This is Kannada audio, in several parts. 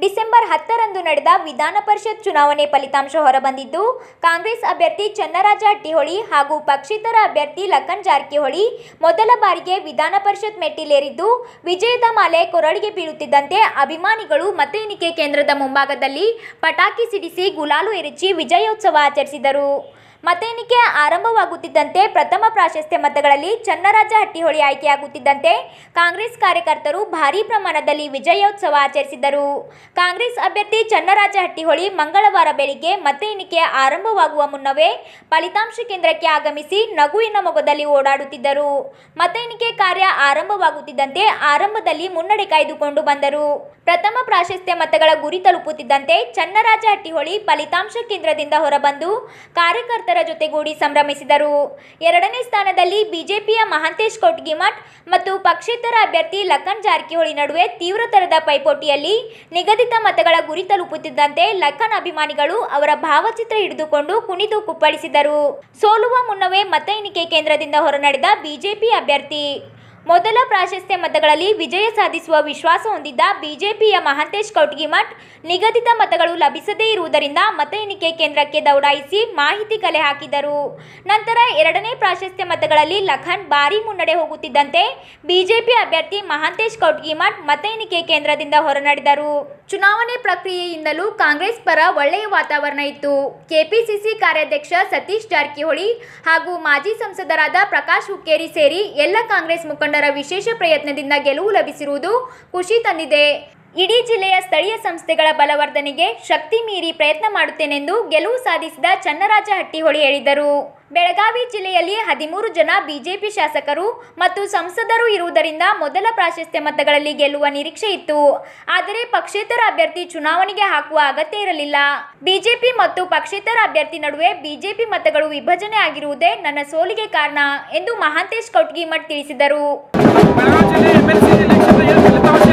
ಡಿಸೆಂಬರ್ ಹತ್ತರಂದು ನಡೆದ ವಿಧಾನ ಪರಿಷತ್ ಚುನಾವಣೆ ಫಲಿತಾಂಶ ಹೊರಬಂದಿದ್ದು ಕಾಂಗ್ರೆಸ್ ಅಭ್ಯರ್ಥಿ ಚನ್ನರಾಜ ಹಟ್ಟಿಹೊಳಿ ಹಾಗೂ ಪಕ್ಷೇತರ ಅಭ್ಯರ್ಥಿ ಲಖನ್ ಜಾರಕಿಹೊಳಿ ಮೊದಲ ಬಾರಿಗೆ ವಿಧಾನ ಪರಿಷತ್ ಮೆಟ್ಟಿಲೇರಿದ್ದು ವಿಜಯದ ಮಾಲೆ ಕೊರಳಿಗೆ ಬೀಳುತ್ತಿದ್ದಂತೆ ಅಭಿಮಾನಿಗಳು ಮತ ಎಣಿಕೆ ಕೇಂದ್ರದ ಮುಂಭಾಗದಲ್ಲಿ ಪಟಾಕಿ ಸಿಡಿಸಿ ಗುಲಾಲು ಎರಚಿ ವಿಜಯೋತ್ಸವ ಆಚರಿಸಿದರು ಮತ ಎಣಿಕೆ ಆರಂಭವಾಗುತ್ತಿದ್ದಂತೆ ಪ್ರಥಮ ಪ್ರಾಶಸ್ತ್ಯ ಮತಗಳಲ್ಲಿ ಚನ್ನರಾಜ ಹಟ್ಟಿಹೊಳಿ ಆಯ್ಕೆಯಾಗುತ್ತಿದ್ದಂತೆ ಕಾಂಗ್ರೆಸ್ ಕಾರ್ಯಕರ್ತರು ಭಾರೀ ಪ್ರಮಾಣದಲ್ಲಿ ವಿಜಯೋತ್ಸವ ಆಚರಿಸಿದರು ಕಾಂಗ್ರೆಸ್ ಅಭ್ಯರ್ಥಿ ಚನ್ನರಾಜ ಹಟ್ಟಿಹೊಳಿ ಮಂಗಳವಾರ ಬೆಳಿಗ್ಗೆ ಮತ ಎಣಿಕೆ ಆರಂಭವಾಗುವ ಮುನ್ನವೇ ಫಲಿತಾಂಶ ಕೇಂದ್ರಕ್ಕೆ ಆಗಮಿಸಿ ನಗುವಿನ ಮೊಗದಲ್ಲಿ ಓಡಾಡುತ್ತಿದ್ದರು ಮತ ಎಣಿಕೆ ಕಾರ್ಯ ಆರಂಭವಾಗುತ್ತಿದ್ದಂತೆ ಆರಂಭದಲ್ಲಿ ಮುನ್ನಡೆ ಕಾಯ್ದುಕೊಂಡು ಬಂದರು ಪ್ರಥಮ ಪ್ರಾಶಸ್ತ್ಯ ಮತಗಳ ಗುರಿ ತಲುಪುತ್ತಿದ್ದಂತೆ ಚನ್ನರಾಜ ಹಟ್ಟಿಹೊಳಿ ಫಲಿತಾಂಶ ಕೇಂದ್ರದಿಂದ ಹೊರಬಂದು ಕಾರ್ಯಕರ್ತರ ಜೊತೆಗೂಡಿ ಸಂಭ್ರಮಿಸಿದರು ಎರಡನೇ ಸ್ಥಾನದಲ್ಲಿ ಬಿಜೆಪಿಯ ಮಹಾಂತೇಶ್ ಕೊಟ್ಗಿಮಠ್ ಮತ್ತು ಪಕ್ಷೇತರ ಅಭ್ಯರ್ಥಿ ಲಖನ್ ಜಾರಕಿಹೊಳಿ ನಡುವೆ ತೀವ್ರತರದ ಪೈಪೋಟಿಯಲ್ಲಿ ನಿಗದಿತ ಮತಗಳ ಗುರಿ ತಲುಪುತ್ತಿದ್ದಂತೆ ಲಖನ್ ಅಭಿಮಾನಿಗಳು ಅವರ ಭಾವಚಿತ್ರ ಹಿಡಿದುಕೊಂಡು ಕುಣಿದು ಕುಪ್ಪಳಿಸಿದರು ಸೋಲುವ ಮುನ್ನವೇ ಮತ ಎಣಿಕೆ ಕೇಂದ್ರದಿಂದ ಹೊರನಡೆದ ಬಿಜೆಪಿ ಅಭ್ಯರ್ಥಿ ಮೊದಲ ಪ್ರಾಶಸ್ತ್ಯ ಮತಗಳಲ್ಲಿ ವಿಜಯ ಸಾಧಿಸುವ ವಿಶ್ವಾಸ ಹೊಂದಿದ್ದ ಬಿಜೆಪಿಯ ಮಹಾಂತೇಶ್ ಕೌಟ್ಗಿಮಠ್ ನಿಗದಿತ ಮತಗಳು ಲಭಿಸದೇ ಇರುವುದರಿಂದ ಮತ ಎಣಿಕೆ ಕೇಂದ್ರಕ್ಕೆ ದೌಡಾಯಿಸಿ ಮಾಹಿತಿ ಕಲೆ ಹಾಕಿದರು ನಂತರ ಎರಡನೇ ಪ್ರಾಶಸ್ತ್ಯ ಮತಗಳಲ್ಲಿ ಲಖನ್ ಭಾರೀ ಮುನ್ನಡೆ ಹೋಗುತ್ತಿದ್ದಂತೆ ಬಿಜೆಪಿ ಅಭ್ಯರ್ಥಿ ಮಹಾಂತೇಶ್ ಕೌಟ್ಗಿಮಠ್ ಮತ ಎಣಿಕೆ ಕೇಂದ್ರದಿಂದ ಹೊರನಡೆದರು ಚುನಾವಣೆ ಪ್ರಕ್ರಿಯೆಯಿಂದಲೂ ಕಾಂಗ್ರೆಸ್ ಪರ ಒಳ್ಳೆಯ ವಾತಾವರಣ ಇತ್ತು ಕೆಪಿಸಿಸಿ ಕಾರ್ಯಾಧ್ಯಕ್ಷ ಸತೀಶ್ ಜಾರಕಿಹೊಳಿ ಹಾಗೂ ಮಾಜಿ ಸಂಸದರಾದ ಪ್ರಕಾಶ್ ಹುಕ್ಕೇರಿ ಸೇರಿ ಎಲ್ಲ ಕಾಂಗ್ರೆಸ್ ಮುಖಂಡರ ವಿಶೇಷ ಪ್ರಯತ್ನದಿಂದ ಗೆಲುವು ಲಭಿಸಿರುವುದು ಖುಷಿ ತಂದಿದೆ ಇಡೀ ಜಿಲ್ಲೆಯ ಸ್ಥಳೀಯ ಸಂಸ್ಥೆಗಳ ಬಲವರ್ಧನೆಗೆ ಶಕ್ತಿ ಮೀರಿ ಪ್ರಯತ್ನ ಮಾಡುತ್ತೇನೆಂದು ಗೆಲುವು ಸಾಧಿಸಿದ ಚನ್ನರಾಜ ಹಟ್ಟಿಹೊಳಿ ಹೇಳಿದರು ಬೆಳಗಾವಿ ಜಿಲ್ಲೆಯಲ್ಲಿ ಹದಿಮೂರು ಜನ ಬಿಜೆಪಿ ಶಾಸಕರು ಮತ್ತು ಸಂಸದರು ಇರುವುದರಿಂದ ಮೊದಲ ಪ್ರಾಶಸ್ತ್ಯ ಮತಗಳಲ್ಲಿ ಗೆಲ್ಲುವ ನಿರೀಕ್ಷೆ ಇತ್ತು ಆದರೆ ಪಕ್ಷೇತರ ಅಭ್ಯರ್ಥಿ ಚುನಾವಣೆಗೆ ಹಾಕುವ ಅಗತ್ಯ ಇರಲಿಲ್ಲ ಬಿಜೆಪಿ ಮತ್ತು ಪಕ್ಷೇತರ ಅಭ್ಯರ್ಥಿ ನಡುವೆ ಬಿಜೆಪಿ ಮತಗಳು ವಿಭಜನೆ ಆಗಿರುವುದೇ ನನ್ನ ಸೋಲಿಗೆ ಕಾರಣ ಎಂದು ಮಹಾಂತೇಶ್ ಕೌಟ್ಗಿಮಠ್ ತಿಳಿಸಿದರು ಬೆಳಗಾವಿ ಜಿಲ್ಲೆ ಎಮ್ ಎಲ್ ಸಿ ಎಲೆಕ್ಷನ್ ಏನು ಫಲಿತಾಂಶ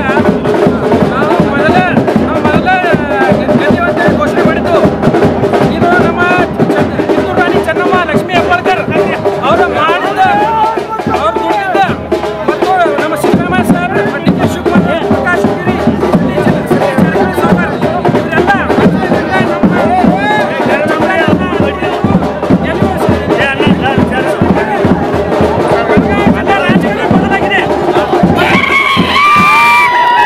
ನಾವು ಮೊದಲ ನಾವು ಮೊದಲ ಗೆದ್ದೀವಿ ಅಂತೇಳಿ ಘೋಷಣೆ ಮಾಡಿದ್ದು ಇದು ನಮ್ಮ ಚ- ಕಿತ್ತೂರು ರಾಣಿ ಚೆನ್ನಮ್ಮ ಲಕ್ಷ್ಮೀ ಹೆಬ್ಬಾಳ್ಕರ್ ಅವರು ಮಾಡಿದ ಅವ್ರು ದುಡಿದಿದ್ದ ಮತ್ತು ನಮ್ಮ Siddaramaiah sir D K Shivakumar Prakash Hukkeri D K Jarkiholi Savkar ಇವರೆಲ್ಲ ರಾಜ್ಯದಿಂದ ನಮ್ಮ ಗೆಲುವು ಎಲ್ಲ ರಾಜ್ಯಗಳಲ್ಲಿ ಬದಲಾಗಿದೆ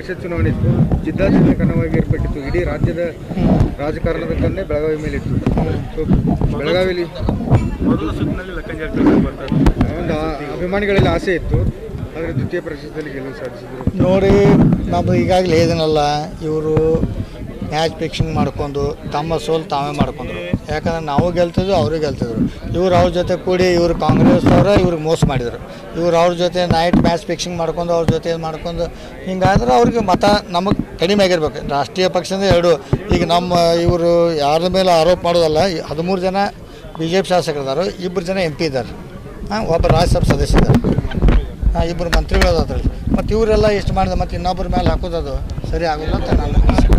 ಪರಿಷತ್ ಚುನಾವಣೆ ಇತ್ತು ಜಿದ್ದಾಜಿದ್ದ ಕನ್ನವಾಗಿ ಏರ್ಪಟ್ಟಿತ್ತು ಇಡೀ ರಾಜ್ಯದ ರಾಜಕಾರಣದ ಕನ್ನೆ ಬೆಳಗಾವಿ ಮೇಲೆ ಇತ್ತು ಸೊ ಬೆಳಗಾವಿಲಿ ಮೊದಲ ಸುತ್ತಿನಲ್ಲಿ ಲೆಕ್ಕ ಜಾರಕಿಹೊಳಿ ಬರ್ತಾರೆ ಒಂದು ಆ- ಅಭಿಮಾನಿಗಳಲ್ಲಿ ಆಸೆ ಇತ್ತು ಆದರೆ ದ್ವಿತೀಯ ಪರಿಷತ್ತಲ್ಲಿ ಗೆಲುವು ಸಾಧಿಸಿದ್ರು ನೋಡಿ ನಮ್ಮದು ಈಗಾಗಲೇ ಹೇಳಿದನಲ್ಲ ಇವರು ಮ್ಯಾಚ್ ಫಿಕ್ಸಿಂಗ್ ಮಾಡ್ಕೊಂಡು ತಮ್ಮ ಸೋಲು ತಾವೇ ಮಾಡ್ಕೊಂಡ್ರು ಯಾಕಂದ್ರೆ ನಾವು ಗೆಲ್ತಿದ್ವು ಅವರು ಗೆಲ್ತಿದ್ರು ಇವ್ರು ಅವ್ರ ಜೊತೆ ಕೂಡಿ ಇವರು ಕಾಂಗ್ರೆಸ್ ಅವರ ಇವ್ರಿಗೆ ಮೋಸ ಮಾಡಿದರು ಇವ್ರು ಅವ್ರ ಜೊತೆ ನೈಟ್ ಮ್ಯಾಚ್ ಫಿಕ್ಸಿಂಗ್ ಮಾಡ್ಕೊಂಡು ಅವ್ರ ಜೊತೆ ಇದು ಮಾಡ್ಕೊಂಡು ಹಿಂಗಾದ್ರೆ ಅವ್ರಿಗೆ ಮತ ನಮಗೆ ಕಡಿಮೆ ಆಗಿರ್ಬೇಕು ರಾಷ್ಟ್ರೀಯ ಪಕ್ಷದಿಂದ ಎರಡು ಈಗ ನಮ್ಮ ಇವರು ಯಾರ ಮೇಲೆ ಆರೋಪ ಮಾಡೋದಲ್ಲ ಈ ಹದಿಮೂರು ಜನ ಬಿ ಜೆ ಪಿ ಶಾಸಕರಿದ್ದಾರೆ ಇಬ್ಬರು ಜನ ಎಂ ಪಿ ಇದ್ದಾರೆ ಹಾಂ ಒಬ್ಬ ರಾಜ್ಯಸಭಾ ಸದಸ್ಯ ಇದ್ದಾರೆ ಹಾಂ ಇಬ್ಬರು ಮಂತ್ರಿಗಳು ಅದ್ರಲ್ಲಿ ಮತ್ತು ಇವರೆಲ್ಲ ಎಷ್ಟು ಮಾಡಿದೆ ಮತ್ತು ಇನ್ನೊಬ್ಬರ ಮೇಲೆ ಹಾಕೋದದು ಸರಿ ಆಗೋಲ್ಲ ಅಂತ ನಾನು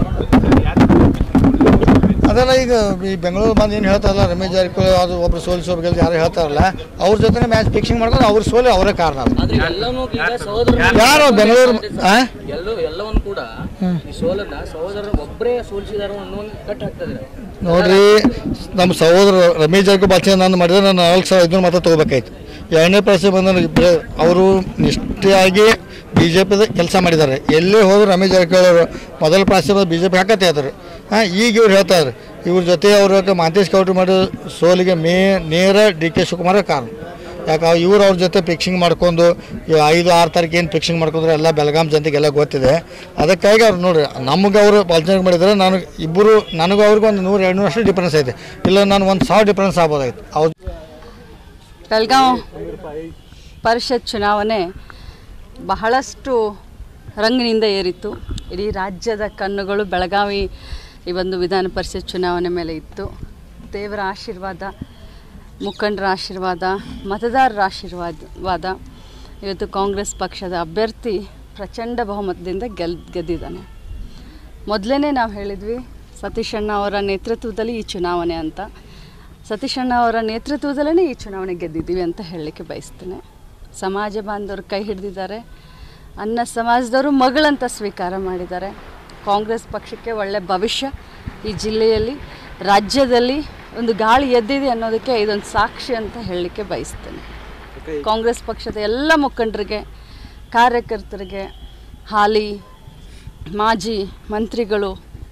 ಅದೆಲ್ಲ ಈಗ ಈ ಬೆಂಗಳೂರು ಬಂದು ಏನು ಹೇಳ್ತಾರಲ್ಲ ರಮೇಶ್ ಜಾರಕಿಹೊಳಿ ಅದು ಒಬ್ರು ಸೋಲಿಸೋಬೇಕು ಯಾರು ಹೇಳ್ತಾರಲ್ಲ ಅವ್ರ ಜೊತೆ ಮ್ಯಾಚ್ ಫಿಕ್ಸಿಂಗ್ ಮಾಡ್ಕೊಂಡು ಅವ್ರ ಸೋಲಿ ಅವರೇ ಕಾರಣ ಅದು. ಆದ್ರೆ ಎಲ್ಲವನ್ನೂ ಈಗ ಸಹೋದರ ಯಾರು ಬೆಂಗಳೂರು ಆ? ಎಲ್ಲೋ ಎಲ್ಲವನ್ನು ಕೂಡ ಈ ಸೋಲನ್ನ ಸಹೋದರ ಒಬ್ಬರೇ ಸೋಲಿಸಿದಾರೋ ಅನ್ನೋ ಒಂದು ಕಟ್ ಆಗ್ತದೆ ನೋಡ್ರಿ ನಮ್ಮ ಸಹೋದರ ರಮೇಶ್ ಜಾರಕಿಹೊಳಿ ಬಾಚೆ ನಾನು ಮಾಡಿದ್ರೆ ನಾನು ನಾಲ್ಕು ಸಾವಿರ ಐದುನೂರು ಮಾತ್ರ ತೊಗೋಬೇಕಾಯ್ತು ಎರಡನೇ ಪ್ರಶ್ನೆ ಬಂದ ಇಬ್ಬರೇ ಅವರು ನಿಷ್ಠೆಯಾಗಿ ಬಿ ಜೆ ಪಿದ ಕೆಲಸ ಮಾಡಿದ್ದಾರೆ ಎಲ್ಲೇ ಹೋದ್ರು ರಮೇಶ್ ಜಾರಕಿಹೊಳಿ ಅವರು ಮೊದಲ ಪ್ರಾಶ್ಯ ಬಿ ಜೆ ಪಿ ಹಾಕತ್ತೆ ಇದ್ದಾರೆ ಹಾಂ ಈಗ ಇವ್ರು ಹೇಳ್ತಾರೆ ಇವ್ರ ಜೊತೆ ಅವರು ಮಾಂತೇಶ್ ಕೌಟ್ರಿ ಮಾಡೋ ಸೋಲಿಗೆ ಮೇ ನೇರ ಡಿ ಕೆ ಶಿವಕುಮಾರ ಕಾರಣ ಯಾಕೆ ಇವ್ರು ಅವ್ರ ಜೊತೆ ಫಿಕ್ಸಿಂಗ್ ಮಾಡ್ಕೊಂಡು ಈ ಐದು ಆರು ತಾರೀಕು ಏನು ಫಿಕ್ಸಿಂಗ್ ಮಾಡ್ಕೊಂಡ್ರೆ ಎಲ್ಲ ಬೆಳಗಾಂ ಜನತೆಗೆಲ್ಲ ಗೊತ್ತಿದೆ ಅದಕ್ಕಾಗಿ ಅವ್ರು ನೋಡ್ರಿ ನಮಗೆ ಅವರು ಪಾಲ್ಚನೆ ಮಾಡಿದರೆ ನಾನು ಇಬ್ಬರು ನನಗೂ ಅವ್ರಿಗೂ ಒಂದು ನೂರು ಎರಡು ನೂರು ಅಷ್ಟು ಡಿಫ್ರೆನ್ಸ್ ಐತೆ ಇಲ್ಲ ನಾನು ಒಂದು ಸಾವಿರ ಡಿಫ್ರೆನ್ಸ್ ಆಗ್ಬೋದಾಯ್ತು ಅವ್ರು ಬೆಳಗಾವಿ ಪರಿಷತ್ ಚುನಾವಣೆ ಬಹಳಷ್ಟು ರಂಗಿನಿಂದ ಏರಿತ್ತು ಇಡೀ ರಾಜ್ಯದ ಕಣ್ಣುಗಳು ಬೆಳಗಾವಿ ಈ ಒಂದು ವಿಧಾನ ಪರಿಷತ್ ಚುನಾವಣೆ ಮೇಲೆ ಇತ್ತು ದೇವರ ಆಶೀರ್ವಾದ ಮುಖಂಡರ ಆಶೀರ್ವಾದ ಮತದಾರರ ಆಶೀರ್ವಾದವಾದ ಇವತ್ತು ಕಾಂಗ್ರೆಸ್ ಪಕ್ಷದ ಅಭ್ಯರ್ಥಿ ಪ್ರಚಂಡ ಬಹುಮತದಿಂದ ಗೆಲ್ ಗೆದ್ದಿದ್ದಾನೆ ಮೊದಲೇ ನಾವು ಹೇಳಿದ್ವಿ ಸತೀಶ್ ಅಣ್ಣ ಅವರ ನೇತೃತ್ವದಲ್ಲಿ ಈ ಚುನಾವಣೆ ಅಂತ ಸತೀಶ್ ಅಣ್ಣ ಅವರ ನೇತೃತ್ವದಲ್ಲೇ ಈ ಚುನಾವಣೆ ಗೆದ್ದಿದ್ದೀವಿ ಅಂತ ಹೇಳಲಿಕ್ಕೆ ಬಯಸ್ತೇನೆ ಸಮಾಜ ಬಾಂಧವರು ಕೈ ಹಿಡಿದಿದ್ದಾರೆ ಅನ್ನ ಸಮಾಜದವರು ಮಗಳಂತ ಸ್ವೀಕಾರ ಮಾಡಿದ್ದಾರೆ ಕಾಂಗ್ರೆಸ್ ಪಕ್ಷಕ್ಕೆ ಒಳ್ಳೆ ಭವಿಷ್ಯ ಈ ಜಿಲ್ಲೆಯಲ್ಲಿ ರಾಜ್ಯದಲ್ಲಿ ಒಂದು ಗಾಳಿ ಎದ್ದಿದೆ ಅನ್ನೋದಕ್ಕೆ ಇದೊಂದು ಸಾಕ್ಷಿ ಅಂತ ಹೇಳಲಿಕ್ಕೆ ಬಯಸ್ತೇನೆ ಕಾಂಗ್ರೆಸ್ ಪಕ್ಷದ ಎಲ್ಲ ಮುಖಂಡರಿಗೆ ಕಾರ್ಯಕರ್ತರಿಗೆ ಹಾಲಿ ಮಾಜಿ ಮಂತ್ರಿಗಳು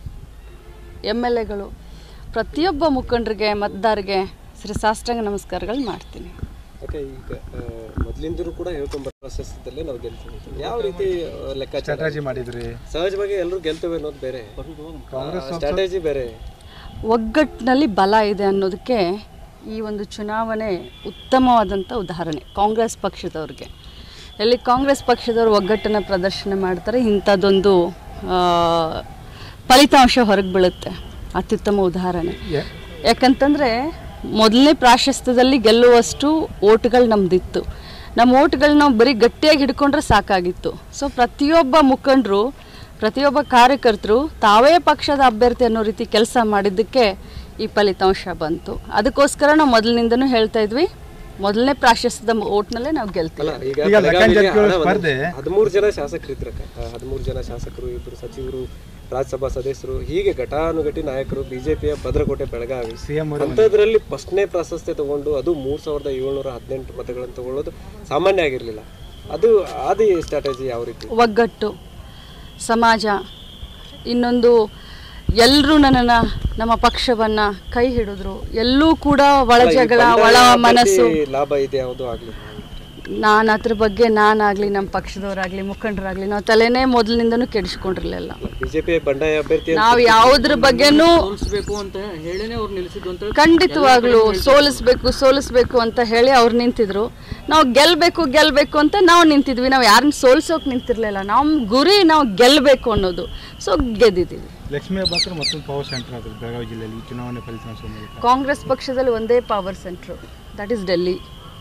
ಎಮ್ ಎಲ್ ಎಗಳು ಪ್ರತಿಯೊಬ್ಬ ಮುಖಂಡರಿಗೆ ಮತದಾರರಿಗೆ ಶ್ರೀ ಸಾಷ್ಟಾಂಗ ನಮಸ್ಕಾರಗಳು ಮಾಡ್ತೀನಿ ಓಕೆ ಈಗ ಮೊದಲಿಂದಲೂ ಕೂಡ ಹೇಳ್ಕೊಂಡ್ ಬರೋ ಪ್ರಶಸ್ತಿದಲ್ಲೇ ನಾವು ಗೆಲ್ತೀವಿ ಯಾವ ರೀತಿ ಆ, ಲೆಕ್ಕಾಚಾರ ಸ್ಟ್ರಾಟಜಿ ಮಾಡಿದ್ರಿ ಸಹಜವಾಗಿ ಎಲ್ಲರೂ ಗೆಲ್ತೇವೆ ಅನ್ನೋದು ಬೇರೆ ಸ್ಟ್ರಾಟಜಿ ಬೇರೆ ಒಗ್ಗಟ್ಟಿನಲ್ಲಿ ಬಲ ಇದೆ ಅನ್ನೋದಕ್ಕೆ ಈ ಒಂದು ಚುನಾವಣೆ ಉತ್ತಮವಾದಂಥ ಉದಾಹರಣೆ ಕಾಂಗ್ರೆಸ್ ಪಕ್ಷದವ್ರಿಗೆ ಎಲ್ಲಿ ಕಾಂಗ್ರೆಸ್ ಪಕ್ಷದವರು ಒಗ್ಗಟ್ಟನ್ನು ಪ್ರದರ್ಶನ ಮಾಡ್ತಾರೆ ಇಂಥದ್ದೊಂದು ಆ, ಫಲಿತಾಂಶ ಹೊರಗೆ ಬೀಳುತ್ತೆ ಅತ್ಯುತ್ತಮ ಉದಾಹರಣೆ ಯಾಕಂತಂದರೆ ಮೊದಲನೇ ಪ್ರಾಶಸ್ತ್ಯದಲ್ಲಿ ಗೆಲ್ಲುವಷ್ಟು ಓಟ್ಗಳು ನಮ್ಮದಿತ್ತು ನಮ್ಮ ಓಟ್ಗಳು ನಾವು ಬರೀ ಗಟ್ಟಿಯಾಗಿ ಹಿಡ್ಕೊಂಡ್ರೆ ಸಾಕಾಗಿತ್ತು ಸೊ ಪ್ರತಿಯೊಬ್ಬ ಮುಖಂಡರು ಪ್ರತಿಯೊಬ್ಬ ಕಾರ್ಯಕರ್ತರು ತಾವೇ ಪಕ್ಷದ ಅಭ್ಯರ್ಥಿ ಅನ್ನೋ ರೀತಿ ಕೆಲಸ ಮಾಡಿದ್ದಕ್ಕೆ ಈ ಫಲಿತಾಂಶ ಬಂತು ಅದಕ್ಕೋಸ್ಕರ ನಾವು ಮೊದಲಿನಿಂದನೂ ಹೇಳ್ತಾ ಇದ್ವಿ ಮೊದಲನೇ ಪ್ರಾಶಸ್ತ್ಯದ ಓಟ್ನಲ್ಲೇ ನಾವು ಗೆಲ್ತೀವಿ ಅಲ್ಲ ಈಗ ಈಗ ಲೆಕ್ಕ ಬೆಳಗಾವಿಗೆ ಜಾರಕಿಹೊಳಿ ಹಣ ಒಂದು- ಸ್ಪರ್ಧೆ. ಹದಿಮೂರು ಜನ ಶಾಸಕರು ಇದ್ರಕ್ಕ ಹದಿಮೂರು ಜನ ಶಾಸಕರು ಇಬ್ಬರು ಸಚಿವರು ರಾಜ್ಯಸಭಾ ಸದಸ್ಯರು ಹೀಗೆ ಘಟಾನುಘಟಿ ನಾಯಕರು ಬಿಜೆಪಿಯ ಭದ್ರಕೋಟೆ ಬೆಳಗಾವಿ ಸಿಎಂ ಅಂಥದ್ರಲ್ಲಿ ಫಸ್ಟ್ನೇ ಪ್ರಾಶಸ್ತ್ಯ ತಗೊಂಡು ಅದು ಮೂರ್ ಸಾವಿರದ ಏಳ್ನೂರ ಹದಿನೆಂಟು ಮತಗಳನ್ನು ತಗೊಳ್ಳೋದು ಸಾಮಾನ್ಯ ಆಗಿರಲಿಲ್ಲ ಅದು ಆದಿ ಸ್ಟ್ರಾಟಜಿ ಯಾವ ರೀತಿ ಒಗ್ಗಟ್ಟು ಸಮಾಜ ಇನ್ನೊಂದು ಎಲ್ಲರೂ ನನ್ನನ್ನು ನಮ್ಮ ಪಕ್ಷವನ್ನು ಕೈ ಹಿಡಿದ್ರು ಎಲ್ಲೂ ಕೂಡ ಒಳ ಜಗಳ ಒಳ ಮನಸ್ಸು ಲಾಭ ಇದೆ ಯಾವುದು ಆಗ್ಲಿ ನಾನು ಅದ್ರ ಬಗ್ಗೆ ನಾನಾಗಲಿ ನಮ್ಮ ಪಕ್ಷದವರಾಗಲಿ ಮುಖಂಡರಾಗಲಿ ನಾವು ತಲೆನೇ ಮೊದಲಿನಿಂದನೂ ಕೆಡಿಸ್ಕೊಂಡಿರಲಿಲ್ಲ ಬಿಜೆಪಿ ಬಂಡಾಯ ಅಭ್ಯರ್ಥಿ ಅಂತ ನಾವು ಯಾವುದ್ರ ಬಗ್ಗೆನೂ ಸೋಲಿಸ್ಬೇಕು ಅಂತ ಹೇಳಿನೇ ಅವ್ರು ನಿಲ್ಲಿಸಿದ್ದು ಅಂತ ಖಂಡಿತವಾಗ್ಲೂ ಸೋಲಿಸ್ಬೇಕು ಸೋಲಿಸ್ಬೇಕು ಅಂತ ಹೇಳಿ ಅವ್ರು ನಿಂತಿದ್ರು ನಾವು ಗೆಲ್ಲಬೇಕು ಗೆಲ್ಲಬೇಕು ಅಂತ ನಾವು ನಿಂತಿದ್ವಿ ನಾವು ಯಾರನ್ನ ಸೋಲ್ಸೋಕೆ ನಿಂತಿರ್ಲಿಲ್ಲ ನಮ್ಮ ಗುರಿ ನಾವು ಗೆಲ್ಲಬೇಕು ಅನ್ನೋದು ಸೊ ಗೆದ್ದಿದ್ದೀವಿ ಲಕ್ಷ್ಮೀ ಹೆಬ್ಬಾಳ್ಕರ್ ಮತ್ತೊಂದು ಪವರ್ ಸೆಂಟರ್ ಅದು ಬೆಳಗಾವಿ ಜಿಲ್ಲೆಯಲ್ಲಿ ಈ ಚುನಾವಣೆ ಫಲಿತಾಂಶ ಮೂಲಕ ಕಾಂಗ್ರೆಸ್ ಪಕ್ಷದಲ್ಲಿ ಒಂದೇ power centre that is Delhi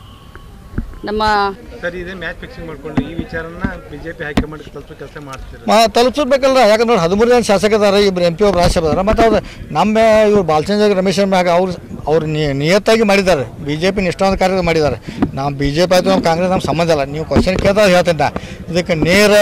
ನಮ್ಮ ಸರ್ ಇದೇ ಮ್ಯಾಚ್ ಫಿಕ್ಸಿಂಗ್ ಮಾಡ್ಕೊಂಡು ಈ ವಿಚಾರನ ಬಿಜೆಪಿ ಹೈಕಮಾಂಡ್ ತಲುಪೋ ಕೆಲಸ ಮಾಡ್ತೀರಾ ಮಾ ತಲುಪಿಸ್ಬೇಕಲ್ಲ ಯಾಕಂದ್ರೆ ನೋಡಿ ಹದಿಮೂರು ಜನ ಶಾಸಕದಾರ ಇಬ್ಬರು ಎಂ ಪಿ ಒಬ್ರು ರಾಜ್ಯಸಭೆ ಅದಾರ ಮತ್ತು ಅವ್ರು ನಮ್ಮ ಇವ್ರು ಬಾಲಚಂದ್ರ ರಮೇಶ್ ಮ್ಯಾಗ ಅವ್ರು ಅವ್ರು ನಿ- ನಿಯತ್ತಾಗಿ ಮಾಡಿದ್ದಾರೆ ಬಿ ಜೆ ಪಿ ನಿಷ್ಠಾವಂತ ಕಾರ್ಯ ಮಾಡಿದ್ದಾರೆ ನಾವು ಬಿ ಜೆ ಪಿ ಆಯಿತು ನಮ್ಮ ಕಾಂಗ್ರೆಸ್ ನಮ್ಮ ಸಂಬಂಧ ಇಲ್ಲ ನೀವು ಕ್ವಶನ್ ಕೇಳ್ದಾಗ ಹೇಳ್ತೀನಿ ನಾ ಇದಕ್ಕೆ ನೇರ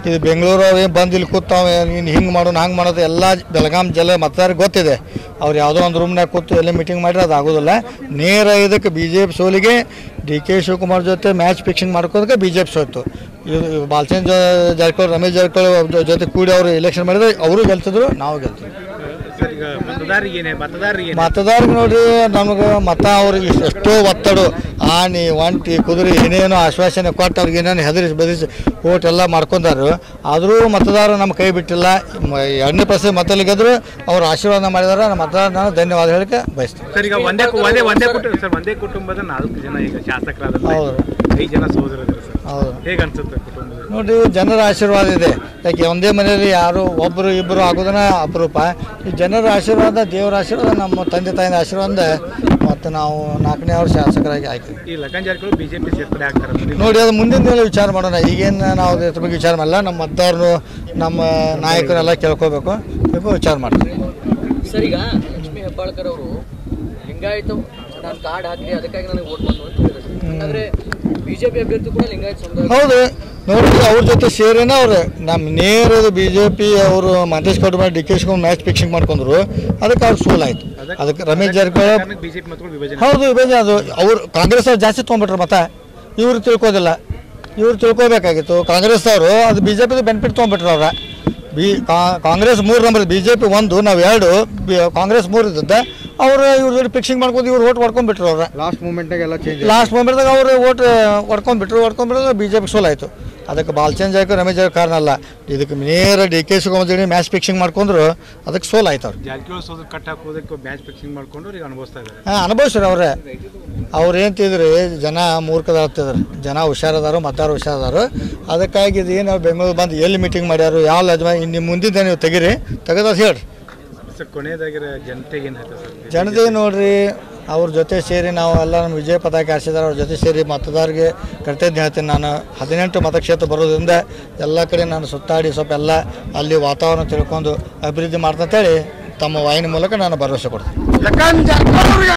ಇದು ಬೆಂಗಳೂರು ಅವ್ರು ಏನು ಬಂದು ಇಲ್ಲಿ ಕೂತಾವೆ ನೀನು ಹಿಂಗೆ ಮಾಡೋಣ ಹಂಗೆ ಮಾಡೋದು ಎಲ್ಲ ಬೆಳಗಾಂ ಜಿಲ್ಲೆ ಮತದಾರಿಗೆ ಗೊತ್ತಿದೆ ಅವ್ರು ಯಾವುದೋ ಒಂದು ರೂಮ್ನಾಗ ಕೂತು ಎಲ್ಲ ಮೀಟಿಂಗ್ ಮಾಡಿದ್ರೆ ಅದು ಆಗೋದಿಲ್ಲ ನೇರ ಇದಕ್ಕೆ ಬಿ ಜೆ ಪಿ ಸೋಲಿಗೆ ಡಿ ಕೆ ಶಿವಕುಮಾರ್ ಜೊತೆ ಮ್ಯಾಚ್ ಫಿಕ್ಸಿಂಗ್ ಮಾಡ್ಕೋದಕ್ಕೆ ಬಿ ಜೆ ಪಿ ಸೋತು ಇದು ಬಾಲಚಂದ್ರ ಜಾರಕಿಹೊಳಿ ರಮೇಶ್ ಜಾರಕಿಹೊಳಿ ಅವ್ರ ಜೊತೆ ಕೂಡಿ ಅವರು ಎಲೆಕ್ಷನ್ ಮಾಡಿದ್ರೆ ಅವರು ಗೆಲ್ತಿದ್ರು ನಾವು ಗೆಲ್ತಿದ್ವಿ ಸರ್ ಈಗ ಮತದಾರರಿಗೆ ಏನೇ ಮತದಾರರಿಗೆ ಏನೇ ಮತದಾರರಿಗೆ ನೋಡ್ರಿ ನಮಗೆ ಮತ ಅವ್ರಿಗೆ ಎಷ್ಟೋ ಒತ್ತಡ ಆನೆ ಒಂಟಿ ಕುದುರೆ ಏನೇನೋ ಆಶ್ವಾಸನೆ ಕೊಟ್ಟು ಅವ್ರಿಗೆ ಏನೇನು ಹೆದರಿಸಿ ಬೆದರಿಸಿ ಓಟ್ ಎಲ್ಲ ಮಾಡ್ಕೊಂಡಾರು ಆದರೂ ಮತದಾರರು ನಮ್ಮ ಕೈ ಬಿಟ್ಟಿಲ್ಲ ಮ- ಎರಡನೇ ಪರ್ಸೆಂಟ್ ಮತಲ್ಲಿ ಗೆದ್ರು ಅವ್ರು ಆಶೀರ್ವಾದ ಮಾಡಿದಾರೆ ನಮ್ಮ ಮತದಾರ ನಾನು ಧನ್ಯವಾದ ಹೇಳಕ್ಕೆ ಬಯಸ್ತೀನಿ ಸರ್ ಈಗ ಒಂದೇ ಕು- ಒಂದೇ ಒಂದೇ ಕುಟುಂಬ ಸರ್ ಒಂದೇ ಕುಟುಂಬದ ನಾಲ್ಕು ಜನ ಈಗ ಶಾಸಕರಾದ ಹೌದು. ಐದು ಜನ ಸಹೋದರರು ಸರ್ ಹೌದು ಹೇಗೆ ಅನ್ಸುತ್ತೆ ಕುಟುಂಬದಲ್ಲಿ ನೋಡ್ರಿ ಜನರ ಆಶೀರ್ವಾದ ಇದೆ ಯಾಕೆ ಒಂದೇ ಮನೆಯಲ್ಲಿ ಯಾರು ಒಬ್ಬರು ಇಬ್ಬರು ಆಗೋದನ್ನ ಅಪರೂಪ ಈ ಜನರ ಆಶೀರ್ವಾದ ದೇವರ ಆಶೀರ್ವಾದ ನಮ್ಮ ತಂದೆ ತಾಯಿನ ಆಶೀರ್ವಾದ ಮತ್ತು ನಾವು ನಾಲ್ಕನೇ ಅವ್ರ ಶಾಸಕರಾಗಿ ಆಯ್ತು ಈ ಲಖನ್ ಜಾರಕಿಹೊಳಿ ಬಿಜೆಪಿ ಸೇರ್ಪಡೆ ಆಗ್ತಾರೆ ಮುಂದಿನ ನೋಡಿ ಅದು ಮುಂದಿನ ದಿನ ವಿಚಾರ ಮಾಡೋಣ ಈಗೇನು ನಾವು ಅದ್ರ ಬಗ್ಗೆ ವಿಚಾರ ಮಾಡಲ್ಲ ನಮ್ಮ ಮತದಾರರು ನಮ್ಮ ನಾಯಕರೆಲ್ಲ ಕೇಳ್ಕೋಬೇಕು ಬೇಕು ವಿಚಾರ ಮಾಡ್ತೀವಿ ಸರ್ ಈಗ ಲಕ್ಷ್ಮೀ ಹೆಬ್ಬಾಳ್ಕರ್ ಅವರು ಲಿಂಗಾಯತ ನಾನು ಕಾರ್ಡ್ ಹಾಕಿದೆ ಅದಕ್ಕಾಗಿ ನನಗೆ ವೋಟ್ ಬಂತು ಅಂತ ಹೇಳಿದ್ರು ಆದರೆ ಬಿಜೆಪಿ ಅಭ್ಯರ್ಥಿ ಕೂಡ ಲಿಂಗಾಯತ ಸಮುದಾಯ ಹೌದು ನೋಡ್ರಿ ಅವ್ರ ಜೊತೆ ಸೇರಿನ ಅವ್ರು ನಮ್ಮ ನೇರ ಬಿ ಜೆ ಪಿ ಅವರು ಮಹೇಶ್ ಮಾಡಿ D K Shivakumar match fixing ಮಾಡ್ಕೊಂಡ್ರು ಅದಕ್ಕೆ ಅವ್ರು ಸೋಲಾಯ್ತು ಅದಕ್ಕೆ ರಮೇಶ್ ಜಾರಕಿಹೊಳಿ ಬಿಜೆಪಿ ಮತಗಳು ವಿಭಜನೆ ಹೌದು ವಿಭಜನೆ ಅದು ಅವ್ರು ಕಾಂಗ್ರೆಸ್ ಅವ್ರು ಜಾಸ್ತಿ ತೊಗೊಂಡ್ಬಿಟ್ರು ಮತ ಇವ್ರು ತಿಳ್ಕೋದಿಲ್ಲ ಇವ್ರು ತಿಳ್ಕೊಬೇಕಾಗಿತ್ತು ಕಾಂಗ್ರೆಸ್ ಅವರು ಅದು ಬಿ ಜೆ ಪಿದು ಬೆನಿಫಿಟ್ ತೊಗೊಂಡ್ಬಿಟ್ರು ಅವ್ರ ಬಿ ಕಾಂಗ್ರೆಸ್ ಮೂರು ನಂಬರ್ ಬಿ ಜೆ ಪಿ ಒಂದು ನಾವು ಎರಡು ಬಿ- ಕಾಂಗ್ರೆಸ್ ಮೂರು ಇದ್ದದ್ದ ಅವರು ಇವ್ರ ಜೊತೆ ಫಿಕ್ಸಿಂಗ್ ಮಾಡ್ಕೊಂಡು ಇವ್ರು ಓಟ್ ಹೊಡ್ಕೊಂಡ್ಬಿಟ್ರು ಅವ್ರ ಲಾಸ್ಟ್ ಮೂಮೆಂಟ್ನಾಗ ಎಲ್ಲ ಚೇಂಜ್ ಲಾಸ್ಟ್ ಮೂಮೆಂಟ್ದಾಗ ಅವರು ಓಟ್ ಹೊಡ್ಕೊಂಡ್ಬಿಟ್ರು ಹೊಡ್ಕೊಂಡ್ಬಿಟ್ರೆ ಬಿ ಜೆ ಪಿ ಸೋಲಾಯ್ತು ಅದಕ್ಕೆ ಬಾಲ್ಚಂದ್ ಜಾರಕಿಹೊಳಿ ರಮೇಶ್ ಜಾರಕಿಹೊಳಿ ಕಾರಣ ಅಲ್ಲ ಇದಕ್ಕೆ ನೇರ ಡಿ ಕೆ ಶಿವಕುಮಾರ್ ಜೊತೆ ಮ್ಯಾಚ್ ಫಿಕ್ಸಿಂಗ್ ಮಾಡ್ಕೊಂಡ್ರು ಅದಕ್ಕೆ ಸೋಲಾಯ್ತು ಅವ್ರು ಜಾರಕಿಹೊಳಿ ಸೋದರ ಕಟ್ ಹಾಕೋದಕ್ಕೆ ಮ್ಯಾಚ್ ಫಿಕ್ಸಿಂಗ್ ಮಾಡ್ಕೊಂಡು ಈಗ ಅನುಭವಿಸ್ತಾ ಇದ್ದಾರೆ ಹಾಂ ಅನುಭವಿಸ್ರಿ ಅವ್ರೆ ಅವ್ರು ಏನು ತಿಂದ್ರಿ ಜನ ಮೂರ್ಖದಾಗ್ತಿದ್ರು ಜನ ಹುಷಾರದಾರು ಮತದಾರ ಹುಷಾರದಾರು ಅದಕ್ಕಾಗಿ ಇದು ಏನು ಬೆಂಗಳೂರು ಬಂದು ಎಲ್ಲಿ ಮೀಟಿಂಗ್ ಮಾಡ್ಯಾರು ಯಾವ ಲಜ್ಮ ಇನ್ನು ಮುಂದಿದ್ದ ನೀವು ತೆಗೀರಿ ತೆಗೆದ ಹೇಳ್ರಿ ಸರ್ ಕೊನೆಯದಾಗಿರೋ ಜನತೆಗೆ ಏನು ಹೇಳ್ತಾರೆ ಸರ್ ಜನತೆ ನೋಡ್ರಿ ಅವ್ರ ಜೊತೆ ಸೇರಿ ನಾವು ಎಲ್ಲ ನಮ್ಮ ವಿಜಯ ಪತಾಕೆ ಹಾರಿಸಿದಾರೆ ಅವ್ರ ಜೊತೆ ಸೇರಿ ಮತದಾರರಿಗೆ ಕರ್ತಜ್ಞ ಹೇಳ್ತೀನಿ ನಾನು ಹದಿನೆಂಟು ಮತಕ್ಷೇತ್ರ ಬರೋದ್ರಿಂದ ಎಲ್ಲ ಕಡೆ ನಾನು ಸುತ್ತಾಡಿ ಸ್ವಲ್ಪ ಎಲ್ಲ ಅಲ್ಲಿ ವಾತಾವರಣ ತಿಳ್ಕೊಂಡು ಅಭಿವೃದ್ಧಿ ಮಾಡ್ತಂತೇಳಿ ತಮ್ಮ ವಾಹಿನಿ ಮೂಲಕ ನಾನು ಭರವಸೆ ಕೊಡ್ತೀನಿ